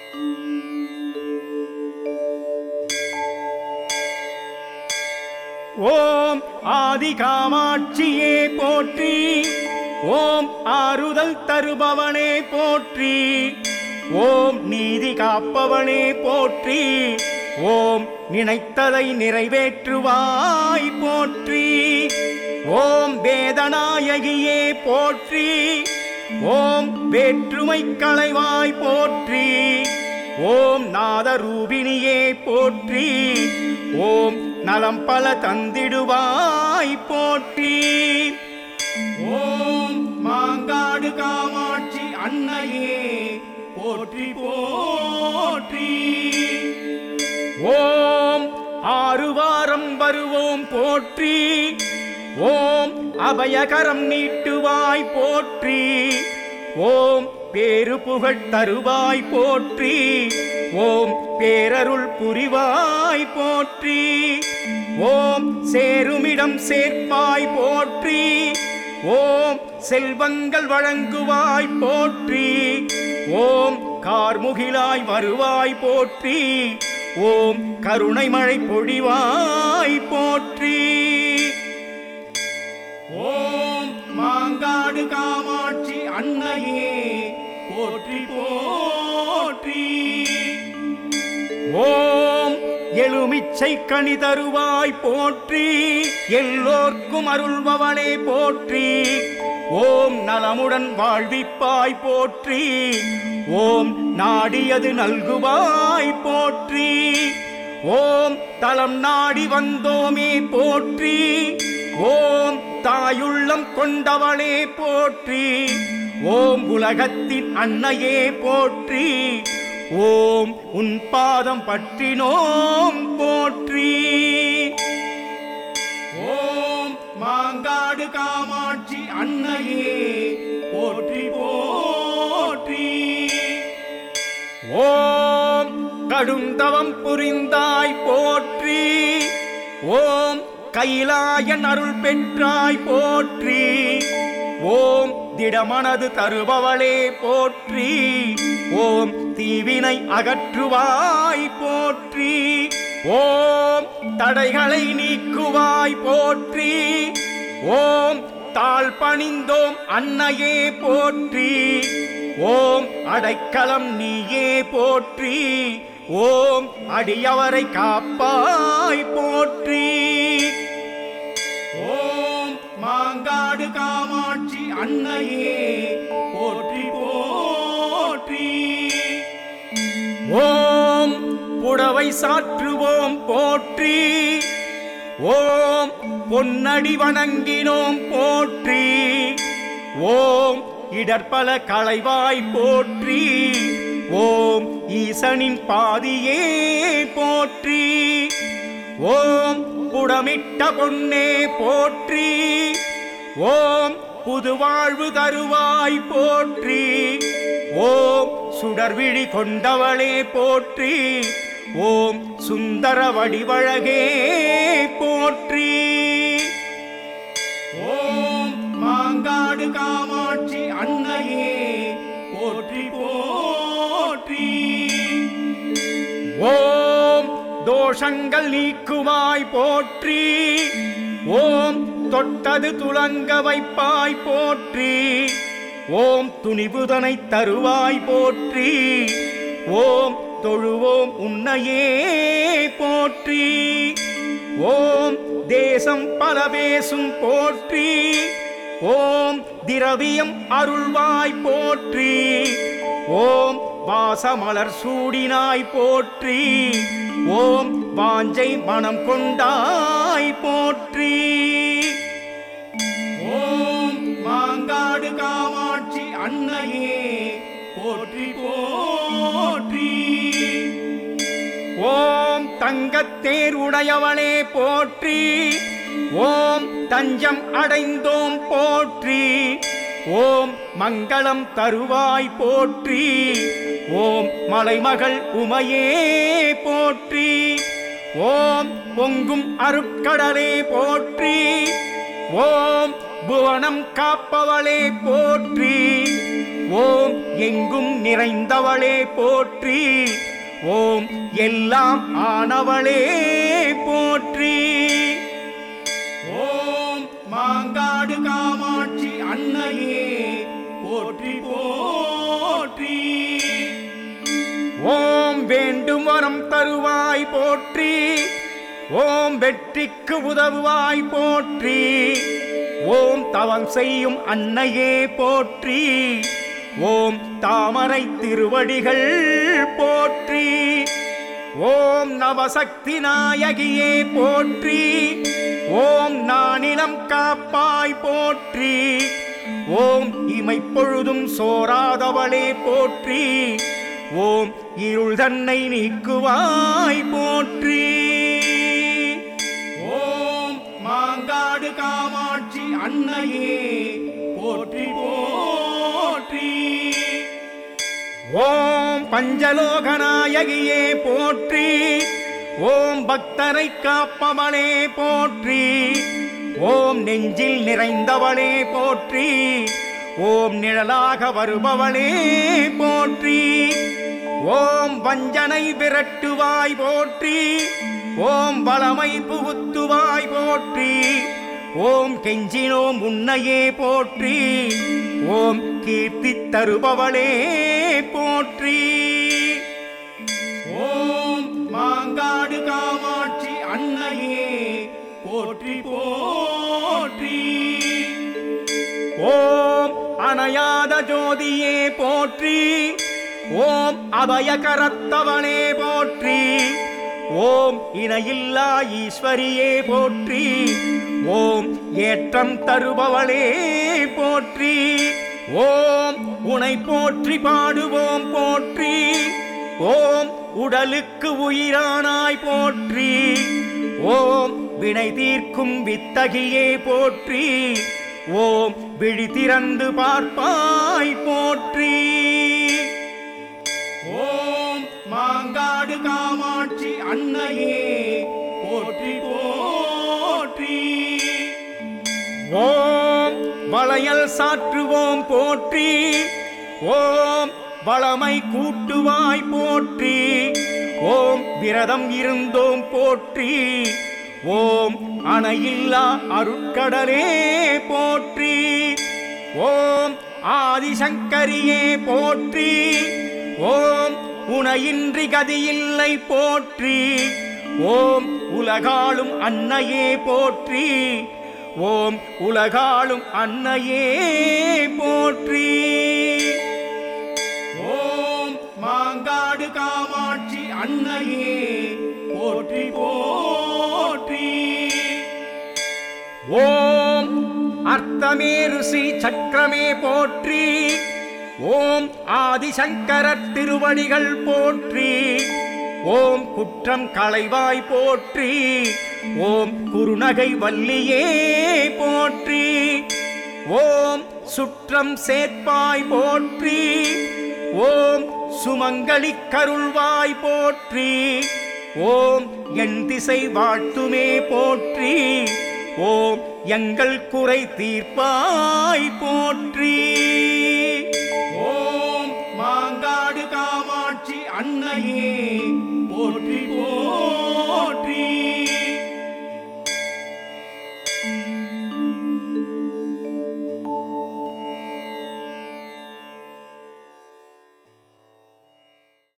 ஓம் ஆதி காமாட்சியே போற்றி ஓம் ஆறுதல் தருபவனே போற்றி ஓம் நீதி காப்பவனே போற்றி ஓம் நினைத்ததை நிறைவேற்றுவாய் போற்றி ஓம் வேதநாயகியே போற்றி ஓம் வேற்றுமை களைவாய் போற்றி ஓம் நாதரூபிணியே போற்றி ஓம் நலம் பல தந்திடுவாய் போற்றி ஓம் மாங்காடு காமாட்சி அன்னையே போற்றி போற்றி ஓம் ஆறு வாரம் வருவோம் போற்றி ஓம் அபயகரம் நீட்டுவாய் போற்றி ஓம் பேரு புகழ் தருவாய் போற்றி ஓம் பேரருள் புரிவாய் போற்றி ஓம் சேருமிடம் சேர்ப்பாய் போற்றி ஓம் செல்வங்கள் வழங்குவாய் போற்றி ஓம் கார்முகிலாய் வருவாய் போற்றி ஓம் கருணை மழை பொழிவாய் போற்றி ஓம் மாங்காடு காமாட்சி அன்னையே போற்றி போற்றி ஓம் எழுமிச்சை கனி தருவாய் போற்றி எல்லோர்க்கும் அருள்பவனே போற்றி ஓம் நலமுடன் வாழ்விப்பாய் போற்றி ஓம் நாடியது நல்குவாய் போற்றி ஓம் தலம் நாடி வந்தோமே போற்றி ஓம் தாயுள்ளம் கொண்டவளே போற்றி ஓம் உலகத்தின் அன்னையே போற்றி ஓம் உன் பாதம் பற்றினோம் போற்றி ஓம் மாங்காடு காமாட்சி அன்னையே போற்றி போற்றி ஓம் கடுந்தவம் புரிந்தாய் போற்றி ஓம் கைலாயன் அருள் பெற்றாய் போற்றி ஓம் திடமனது தருபவளே போற்றி ஓம் தீவினை அகற்றுவாய் போற்றி ஓம் தடைகளை நீக்குவாய் போற்றி ஓம் தாழ் பணிந்தோம் அன்னையே போற்றி ஓம் அடைக்கலம் நீயே போற்றி ஓம் அடியவரை காப்பாய் போற்றி ஓம் மாங்காடு காமாட்சி அன்னையே போற்றி போற்றி ஓம் புடவை சாற்றுவோம் போற்றி ஓம் பொன்னடி வணங்கினோம் போற்றி ஓம் இடர்பல களைவாய் போற்றி ஓம் ஈசனின் பாதியே போற்றி ஓம் புடமிட்ட பொன்னே போற்றி ஓம் புதுவாழ்வு தருவாய் போற்றி ஓம் சுடர்விழி கொண்டவளே போற்றி ஓம் சுந்தர வடிவழகே போற்றி ஓம் மாங்காடு காமாட்சி அன்னையே போற்றி போற்றி ஓம் தோஷங்கள் நீக்குவாய் போற்றி ஓம் தொட்டது துளங்க வைப்பாய் போற்றி ஓம் துணிவுதனை தருவாய் போற்றி ஓம் தொழுவோம் உன்னையே போற்றி ஓம் தேசம் பல பேசும் போற்றி ஓம் திரவியம் அருள்வாய் போற்றி ஓம் வாசமலர் சூடினாய் போற்றி ஓம் வாஞ்சை மனம் கொண்டாய் போற்றி ஓம் மாங்காடு காமாட்சி அன்னையே போற்றி போற்றி ஓம் தங்கத்தேர் உடையவளே போற்றி ஓம் தஞ்சம் அடைந்தோம் போற்றி ஓம் மங்களம் தருவாய் போற்றி ஓம் மலைமகள் உமையே போற்றி ஓம் பொங்கும் அருட்கடலே போற்றி ஓம் புவனம் காப்பவளே போற்றி ஓம் எங்கும் நிறைந்தவளே போற்றி ஓம் எல்லாம் ஆனவளே போற்றி ஓம் மாங்காடு காமாட்சி அன்னையே போற்றி போற்றி ஓம் வேண்டும் வரம் தருவாய் போற்றி ஓம் வெற்றிக்கு உதவுவாய் போற்றி ஓம் தவம் செய்யும் அன்னையே போற்றி ஓம் தாமரை திருவடிகள் போற்றி ஓம் நவசக்தி நாயகியே போற்றி ஓம் நானிலம் காப்பாய் போற்றி ஓம் இமைப்பொழுதும் சோராதவளே போற்றி ஓம் இருள் தன்னை நீக்குவாய் போற்றி ஓம் மாங்காடு காமாட்சி அன்னையே போற்றி போற்றி ஓம் பஞ்சலோகநாயகியே போற்றி ஓம் பக்தரை காப்பவளே போற்றி ஓம் நெஞ்சில் நிறைந்தவளே போற்றி ஓம் நிழலாக வருபவளே போற்றி ஓம் வஞ்சனை விரட்டுவாய் போற்றி ஓம் வளமை புகுத்துவாய் போற்றி ஓம் கெஞ்சினோம் உன்னையே போற்றி ஓம் கீர்த்தி தருபவளே போற்றி ஓம் மாங்காடு காமாட்சி அன்னையே போற்றி போற்றி ஓம் அணையாத ஜோதியே போற்றி ஓம் அபயகரத்தவனே போற்றி ஓம் இணையில்லா ஈஸ்வரியே போற்றி ஓம் ஏற்றம் தருபவளே போற்றி ஓம் உனை போற்றி பாடுவோம் போற்றி ஓம் உடலுக்கு உயிரானாய் போற்றி ஓம் வினை தீர்க்கும் வித்தகியே போற்றி ஓம் விழி திறந்து பார்ப்பாய் போற்றி ஓம் மாங்காடு காமாட்சி அன்னையே போற்றி போற்றி ஓம் வளையல் சாற்றுவோம் போற்றி ஓம் வளமை கூட்டுவாய் போற்றி ஓம் விரதம் இருந்தோம் போற்றி ஓம் அணையில்லா அருட்கடலே போற்றி ஓம் ஆதிசங்கரியே போற்றி ஓம் உனையின்றி கதியில்லை போற்றி ஓம் உலகாளும் அன்னையே போற்றி ஓம் உலகாளும் அன்னையே போற்றி ஓம் மாங்காடு காமாட்சி அன்னையே போற்றி போற்றி ஓம் அர்த்தமே ருசி சக்கரமே போற்றி ஓம் ஆதிசங்கரர் திருவடிகள் போற்றி ஓம் குற்றம் களைவாய் போற்றி ஓம் குருநகை வல்லியே போற்றி ஓம் சுற்றம் சேர்ப்பாய் போற்றி ஓம் சுமங்கலி கருள்வாய் போற்றி ஓம் என் திசை வாழ்த்துமே போற்றி ஓம் எங்கள் குறை தீர்ப்பாய் போற்றி ஓம் மாங்காடு காமாட்சி அன்னையே போற்றி போ